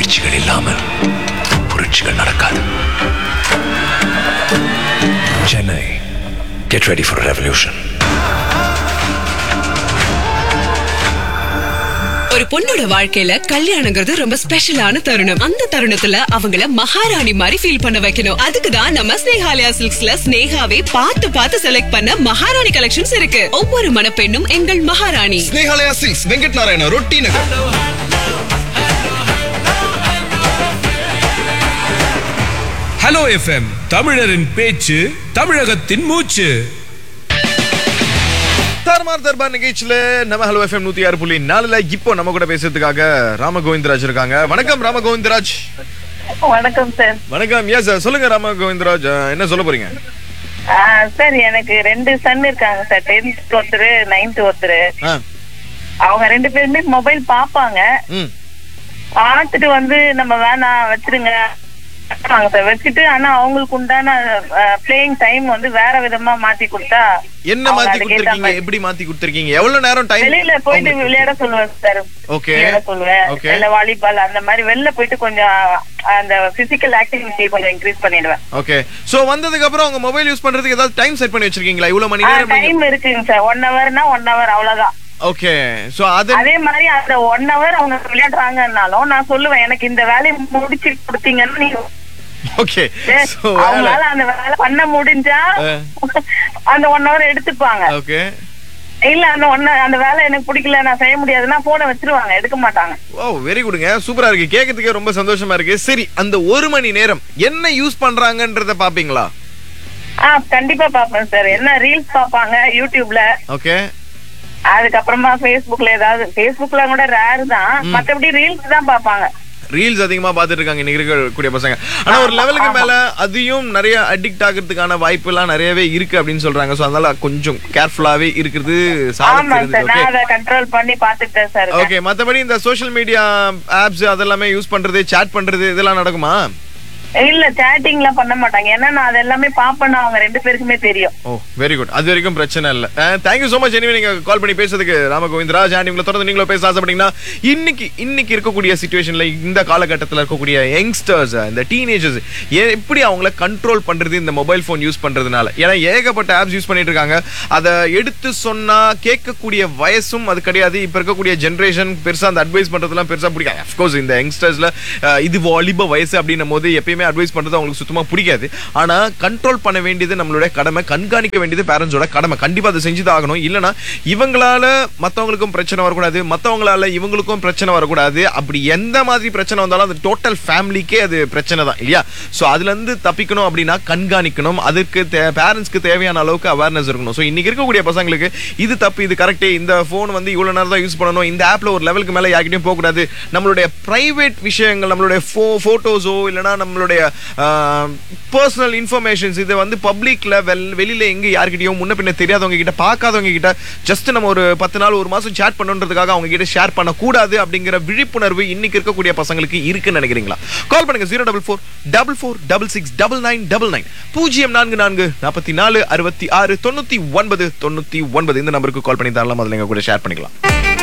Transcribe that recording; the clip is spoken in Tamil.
முயற்சிகள் இல்லாமல் புரட்சிகள் நடக்காது Chennai get ready for revolution ஒரு பொண்ணோட வாழ்க்கையில கல்யாணங்கிறது ரொம்ப ஸ்பெஷலான தருணம் அந்த தருணத்துல அவங்கள மகாராணி மாதிரி ஃபீல் பண்ண வைக்கணும் அதுக்கு தான் நம்ம ஸ்னேகாலயா சில்க்ஸ்ல ஸ்னேகாவே பார்த்து பார்த்து செலக்ட் பண்ண மகாராணி கலெக்ஷன்ஸ் இருக்கு ஒவ்வொரு மணப்பெண்ணும் எங்கள் மகாராணி ஸ்னேகாலயா சில்க்ஸ் வெங்கட் நாராயண ரொட்டி நகர் ஹலோ எஃப்எம் தமிழரின் பேச்சு தமிழகத்தின் மூச்சு தார்மார் தர்பார் நிகழ்ச்சியில நம்ம ஹலோ எஃப்எம் நூத்தி ஆறு புள்ளி நாலுல இப்போ நம்ம கூட பேசுறதுக்காக ராம கோவிந்தராஜ் இருக்காங்க வணக்கம் ராம கோவிந்தராஜ் வணக்கம் சார் வணக்கம் எஸ் சொல்லுங்க ராம கோவிந்தராஜ் அஹ், என்ன சொல்ல போறீங்க ஆ, சார் எனக்கு ரெண்டு சன் இருக்காங்க சார் டென்த் ஒருத்தர் நைன்த் ஒருத்தர் ஆ, அவங்க ரெண்டு பேருமே மொபைல் பாப்பாங்க ம் பார்த்துட்டு வந்து நம்ம வேணாம் வச்சிருங்க வாங்க சார் வச்சுட்டு ஆனா அவங்களுக்கு உண்டான பிளேயிங் டைம் வந்து வேற விதமா மாத்தி கொடுத்தா என்ன அவங்க மாத்தி அதுக்கேத்த கொடுத்திருக்கீங்க மாதிரி- எப்படி மாத்தி கொடுத்திருக்கீங்க எவ்வளவு நேரம் டைம் வெளியில போயிட்டு விளையாட சொல்லுவேன் சார் Okay. விளையாட சொல்லுவேன் Okay. இல்ல வாலிபால் அந்த மாதிரி வெளில போயிட்டு கொஞ்சம் அந்த பிசிக்கல் ஆக்டிவிட்டி கொஞ்சம் இன்க்ரீஸ் பண்ணிடுவேன் ஓகே சோ வந்ததுக்கு அப்புறம் உங்க மொபைல் யூஸ் பண்றதுக்கு ஏதாவது டைம் செட் பண்ணி வச்சிருக்கீங்களா இவ்வளவு மணி நேரம் டைம் இருக்குங்க சார் ஒன் ஹவர்னா ஒன் ஹவர் அவ்வளவுதான் ஓகே சோ அது அதே மாதிரி அந்த ஒன் ஹவர் அவங்க விளையாடுறாங்கன்னாலும் நான் சொல்லுவேன் எனக்கு இந்த வேலையை முடிச்சு கொடுத்தீங்கன்னா நீங்க ஓகே சோ அவங்களால அந்த வேலை பண்ண முடிஞ்சா அந்த ஒன் ஹவர் எடுத்துப்பாங்க ஓகே இல்ல அந்த ஒன் அந்த வேலை எனக்கு பிடிக்கல நான் செய்ய முடியாதுன்னா போனை வச்சிருவாங்க எடுக்க மாட்டாங்க ஓ வெரி குடுங்க சூப்பரா இருக்கு கேட்கறதுக்கே ரொம்ப சந்தோஷமா இருக்கு சரி அந்த ஒரு மணி நேரம் என்ன யூஸ் பண்றாங்கன்றத பாப்பீங்களா ஆ கண்டிப்பா பாப்பேன் சார் என்ன ரீல்ஸ் பாப்பாங்க யூடியூப்ல ஓகே அதுக்கப்புறமா Facebookல ஏதாவது Facebookல கூட ரேர் தான் மத்தபடி ரீல்ஸ் தான் பாப்பாங்க ரீல்ஸ் அதிகமா பாத்துட்டு இருக்காங்க இன்னைக்கு இருக்கக்கூடிய பசங்க ஆனா ஒரு லெவலுக்கு மேல அதையும் நிறைய அடிக்ட் ஆகிறதுக்கான வாய்ப்பு எல்லாம் நிறையவே இருக்கு அப்படின்னு சொல்றாங்க சோ அதனால கொஞ்சம் கேர்ஃபுல்லாவே இருக்கிறது ஆமா சாதனை சார் நான் அதை கண்ட்ரோல் பண்ணி பாத்துட்டேன் சார் ஓகே மத்தபடி இந்த சோஷியல் மீடியா ஆப்ஸ் அதெல்லாமே யூஸ் பண்றது சாட் பண்றது இதெல்லாம் நடக்குமா இல்ல சேட்டிங்லாம் பண்ண மாட்டாங்க ஏன்னா நான் அது எல்லாமே பாப்பேன்னு அவங்க ரெண்டு பேருக்குமே தெரியும் ஓ வெரி குட் அது வரைக்கும் பிரச்சனை இல்ல தேங்க்யூ சோ மச் எனிவே நீங்க கால் பண்ணி பேசுறதுக்கு ராம கோவிந்தராஜ் அண்ட் உங்களை தொடர்ந்து நீங்களும் பேச ஆசைப்பட்டீங்கன்னா இன்னைக்கு இன்னைக்கு இருக்கக்கூடிய சுச்சுவேஷன்ல இந்த காலகட்டத்தில் இருக்கக்கூடிய யங்ஸ்டர்ஸ் இந்த டீனேஜர்ஸ் எப்படி அவங்கள கண்ட்ரோல் பண்றது இந்த மொபைல் ஃபோன் யூஸ் பண்றதுனால ஏன்னா ஏகப்பட்ட ஆப்ஸ் யூஸ் பண்ணிட்டு இருக்காங்க அதை எடுத்து சொன்னா கேட்கக்கூடிய வயசும் அது கிடையாது இப்ப இருக்கக்கூடிய ஜென்ரேஷன் பெருசா அந்த அட்வைஸ் பண்றதுலாம் பெருசா பிடிக்காது அஃப்கோர்ஸ் இந்த யங்ஸ்டர்ஸ்ல இது வாலிப வயசு அப்படின்னும் போது எப்பயுமே அட்வைஸ் பண்றது அவங்களுக்கு சுத்தமா பிடிக்காது ஆனா கண்ட்ரோல் பண்ண வேண்டியது நம்மளுடைய கடமை கண்காணிக்க வேண்டியது பேரண்ட்ஸோட கடமை கண்டிப்பா அதை செஞ்சுதான் ஆகணும் இல்லைன்னா இவங்களால மத்தவங்களுக்கும் பிரச்சனை வரக்கூடாது மத்தவங்களால இவங்களுக்கும் பிரச்சனை வரக்கூடாது அப்படி எந்த மாதிரி பிரச்சனை வந்தாலும் அது டோட்டல் ஃபேமிலிக்கே அது பிரச்சனை தான் இல்லையா ஸோ அதுல இருந்து தப்பிக்கணும் அப்படின்னா கண்காணிக்கணும் அதுக்கு பேரண்ட்ஸ்க்கு தேவையான அளவுக்கு அவேர்னஸ் இருக்கணும் ஸோ இன்னைக்கு இருக்கக்கூடிய பசங்களுக்கு இது தப்பு இது கரெக்ட் இந்த ஃபோன் வந்து இவ்வளவு நேரம் தான் யூஸ் பண்ணணும் இந்த ஆப்ல ஒரு லெவலுக்கு மேல யார்கிட்டயும் போக கூடாது நம்மளுடைய பிரைவேட் விஷயங்கள் நம்மளுடைய போட்டோஸோ இல்லைன்னா நம்மளுடைய பர்சனல் இன்ஃபர்மேஷன்ஸ் இதை வந்து பப்ளிக்ல வெல் வெளியில எங்க யார்கிட்டயும் முன்ன பின்ன தெரியாதவங்க கிட்ட பார்க்காதவங்க கிட்ட ஜஸ்ட் நம்ம ஒரு பத்து நாள் ஒரு மாசம் சேட் பண்ணுன்றதுக்காக அவங்க கிட்ட ஷேர் பண்ணக்கூடாது அப்படிங்கிற விழிப்புணர்வு இன்னைக்கு இருக்கக்கூடிய பசங்களுக்கு இருக்குன்னு நினைக்கிறீங்களா கால் பண்ணுங்க zero double four double four double six double nine double nine பூஜ்ஜியம் நான்கு நான்கு நாற்பத்தி நாலு அறுபத்தி ஆறு தொண்ணூத்தி ஒன்பது தொண்ணூத்தி ஒன்பது இந்த நம்பருக்கு கால் பண்ணி தரலாம் அதில் எங்க கூட ஷேர் பண்ணிக்கலாம்